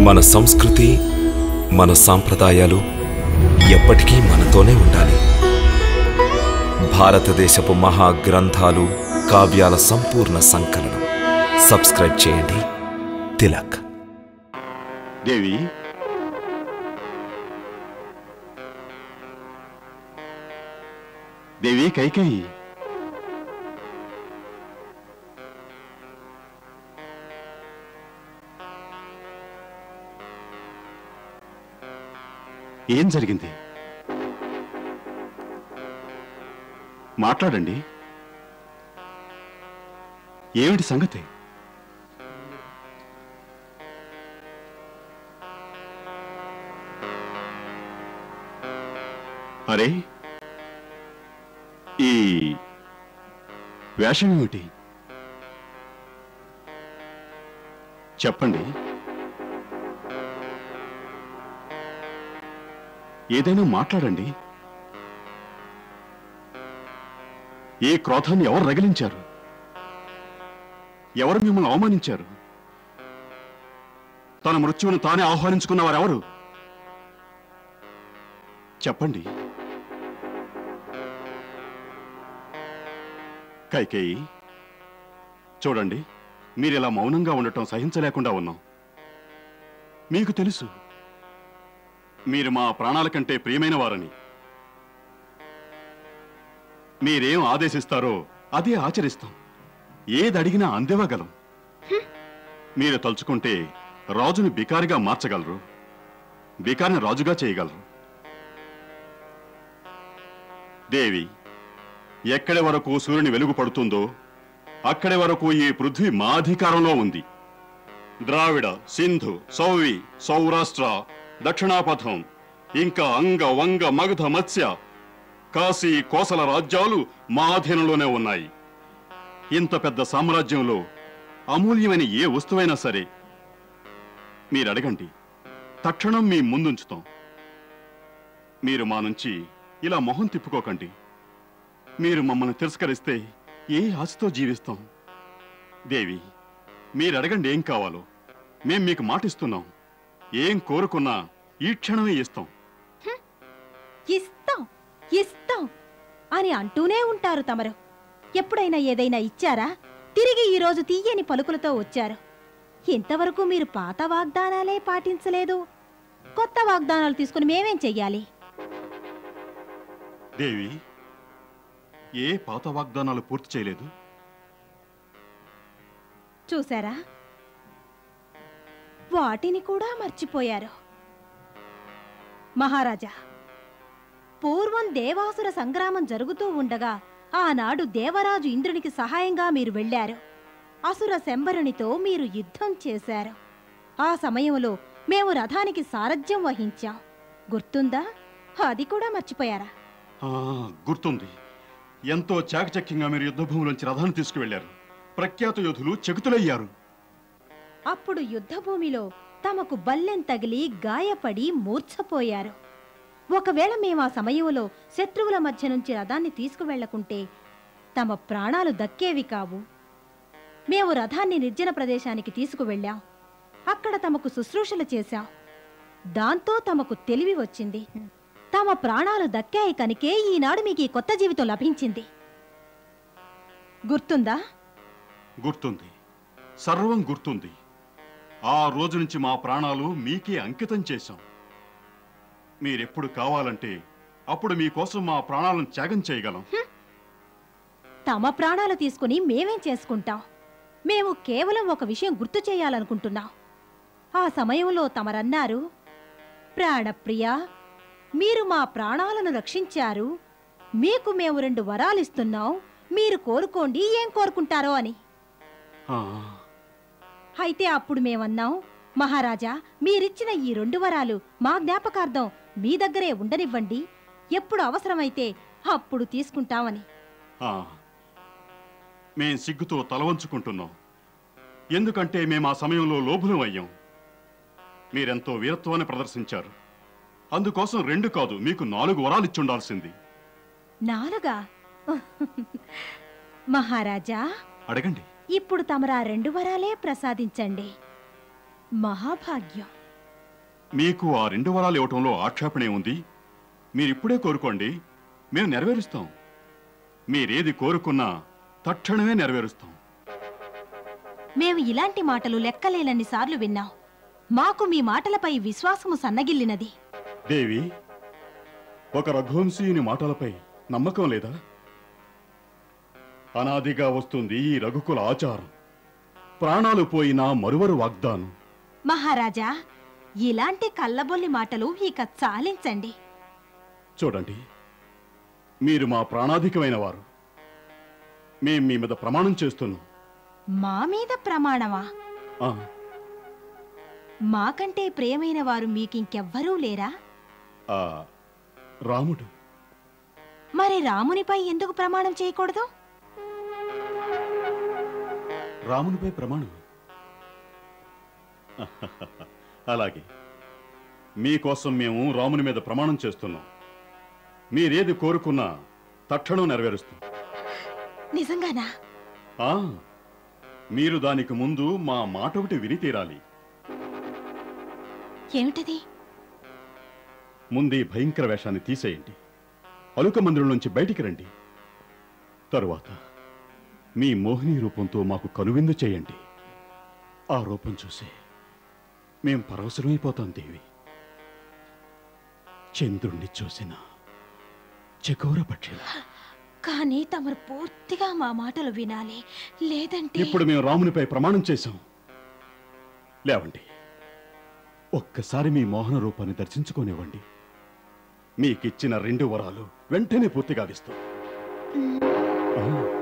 మన సంస్కృతి మన సాంప్రదాయాలు ఎప్పటికీ మనతోనే ఉండాలి భారతదేశపు మహా గ్రంథాలు కావ్యాల సంపూర్ణ సంకలనం సబ్స్క్రైబ్ చేయండి తిలక్ దేవి దేవి కైకేయి ఏం జరిగింది మాట్లాడండి ఏమిటి సంగతి అరే ఈ వేషం ఏమిటి చెప్పండి ఏదైనా మాట్లాడండి ఏ క్రోధాన్ని ఎవరు రగిలించారు ఎవరు మిమ్మల్ని అవమానించారు తన మృత్యువును తానే ఆహ్వానించుకున్న వారెవరు చెప్పండి కైకేయి చూడండి మీరిలా మౌనంగా ఉండటం సహించలేకుండా ఉన్నాం మీకు తెలుసు మీరు మా ప్రాణాల కంటే ప్రియమైన వారని మీరేం ఆదేశిస్తారో అదే ఆచరిస్తాం ఏది అడిగినా అందివ్వగలం మీరు తలుచుకుంటే రాజుని బికారిగా మార్చగలరు బికారిని రాజుగా చేయగలరు దేవి ఎక్కడి వరకు సూర్యుని వెలుగు పడుతుందో అక్కడి వరకు ఈ పృథ్వీ మా అధికారంలో ఉంది ద్రావిడ సింధు సౌవి సౌరాష్ట్ర దక్షిణాపథం ఇంకా అంగ వంగ మగధ మత్స్య కాశీ కోసల రాజ్యాలు మా అధీనంలోనే ఉన్నాయి ఇంత పెద్ద సామ్రాజ్యంలో అమూల్యమైన ఏ వస్తువైనా సరే మీరు అడగండి తక్షణం మీ ముందుంచుతాం మీరు మా నుంచి ఇలా మొహం తిప్పుకోకండి మీరు మమ్మల్ని తిరస్కరిస్తే ఏ ఆశతో జీవిస్తాం దేవి మీరు అడగండి ఏం కావాలో మేం మీకు మాటిస్తున్నాం ఏం కోరుకున్నా ఈ క్షణమే ఇస్తాం ఇస్తాం ఇస్తాం అని అంటూనే ఉంటారు తమరు ఎప్పుడైనా ఏదైనా ఇచ్చారా తిరిగి ఈరోజు తీయని పలుకులతో వచ్చారు ఇంతవరకు మీరు పాత వాగ్దానాలే పాటించలేదు కొత్త వాగ్దానాలు తీసుకుని మేమేం చెయ్యాలి దేవి ఏ పాత వాగ్దానాలు పూర్తి చేయలేదు చూసారా వాటిని కూడా మర్చిపోయారు మహారాజా పూర్వం దేవాసుర సంగ్రామం జరుగుతూ ఉండగా ఆనాడు దేవరాజు ఇంద్రునికి సహాయంగా మీరు వెళ్ళారు అసుర శంబరునితో మీరు యుద్ధం చేశారు ఆ సమయంలో మేము రథానికి సారథ్యం వహించాం గుర్తుందా అది కూడా మర్చిపోయారా ఆ, గుర్తుంది ఎంతో చాకచక్యంగా మీరు యుద్ధభూమిలోంచి రథాన్ని తీసుకువెళ్లారు ప్రఖ్యాత యోధులు చెకుతులయ్యారు అప్పుడు యుద్ధభూమిలో తమకు బల్లెం తగిలి గాయపడి మూర్ఛపోయారు ఒకవేళ మేము ఆ సమయంలో శత్రువుల మధ్య నుంచి రథాన్ని తీసుకువెళ్లకుంటే తమ ప్రాణాలు దక్కేవి కావు మేము రథాన్ని నిర్జన ప్రదేశానికి తీసుకువెళ్ళాం అక్కడ తమకు శుశ్రూషలు చేశాం దాంతో తమకు తెలివి వచ్చింది తమ ప్రాణాలు దక్కాయి కనుకే ఈనాడు మీకు ఈ కొత్త జీవితం లభించింది గుర్తుందా గుర్తుంది సర్వం గుర్తుంది ఆ రోజు నుంచి మా ప్రాణాలు మీకే అంకితం చేశాం మీరెప్పుడు కావాలంటే అప్పుడు మీకోసం మా ప్రాణాలను త్యాగం చేయగలం తమ ప్రాణాలు తీసుకుని మేమేం చేసుకుంటాం మేము కేవలం ఒక విషయం గుర్తు చేయాలనుకుంటున్నాం ఆ సమయంలో తమరన్నారు ప్రాణప్రియా మీరు మా ప్రాణాలను రక్షించారు మీకు మేము రెండు వరాలిస్తున్నాం మీరు కోరుకోండి ఏం కోరుకుంటారో అని ఆ, అయితే అప్పుడు మేమన్నాం మహారాజా మీరిచ్చిన ఈ రెండు వరాలు మా జ్ఞాపకార్థం మీ దగ్గరే ఉండనివ్వండి ఎప్పుడు అవసరమైతే అప్పుడు తీసుకుంటామని ఆ. మేం సిగ్గుతో తలవంచుకుంటున్నాం ఎందుకంటే మేము ఆ సమయంలో లోభులం అయ్యాం మీరెంతో వీరత్వాన్ని ప్రదర్శించారు అందుకోసం రెండు కాదు మీకు నాలుగు వరాలు ఇచ్చుండాల్సింది నాలుగా మహారాజా అడగండి ఇప్పుడు తమరా రెండు వరాలే ప్రసాదించండి మహాభాగ్యం మీకు ఆ రెండు వరాలు ఇవ్వటంలో ఆక్షేపణే ఉంది మీరిప్పుడే కోరుకోండి మేము నెరవేరుస్తాం మీరేది కోరుకున్నా తక్షణమే నెరవేరుస్తాం మేము ఇలాంటి మాటలు లెక్కలేనన్ని సార్లు విన్నాం మాకు మీ మాటలపై విశ్వాసము సన్నగిల్లినది దేవి ఒక రఘువంశీయుని మాటలపై నమ్మకం లేదా అనాదిగా వస్తుంది ఈ రఘుకుల ఆచారం ప్రాణాలు పోయినా మరువరు వాగ్దానం మహారాజా ఇలాంటి కల్లబొల్లి మాటలు ఇక చాలించండి చూడండి మీరు మా ప్రాణాధికమైన వారు మేం మీ మీద ప్రమాణం చేస్తున్నాం మా మీద ప్రమాణమా ఆ, మాకంటే ప్రియమైన వారు మీకింకెవ్వరూ లేరా ఆ, రాముడు మరి రామునిపై ఎందుకు ప్రమాణం చేయకూడదు రామునిపై ప్రమాణం అలాగే మీకోసం మేము రాముని మీద ప్రమాణం చేస్తున్నాం మీరేది కోరుకున్నా తక్షణం నెరవేరుస్తాం నిజంగానా ఆ, మీరు దానికి ముందు మా మాట ఒకటి విని తీరాలి ఏమిటది ముందు ఈ భయంకర వేషాన్ని తీసేయండి అలుక మందిరం నుంచి బయటికి రండి తరువాత మీ మోహిని రూపంతో మాకు కనువిందు చేయండి ఆ రూపం చూసి మేం పరవశరమైపోతాం దేవి చంద్రుణ్ణి చూసిన చకోర పక్షిలా కానీ తమరు పూర్తిగా మా మాటలు వినాలి లేదంటే ఇప్పుడు మేము రామునిపై ప్రమాణం చేశాం లేవండి ఒక్కసారి మీ మోహన రూపాన్ని దర్శించుకోనివ్వండి మీకిచ్చిన రెండు వరాలు వెంటనే పూర్తి గావిస్తాం ఆ,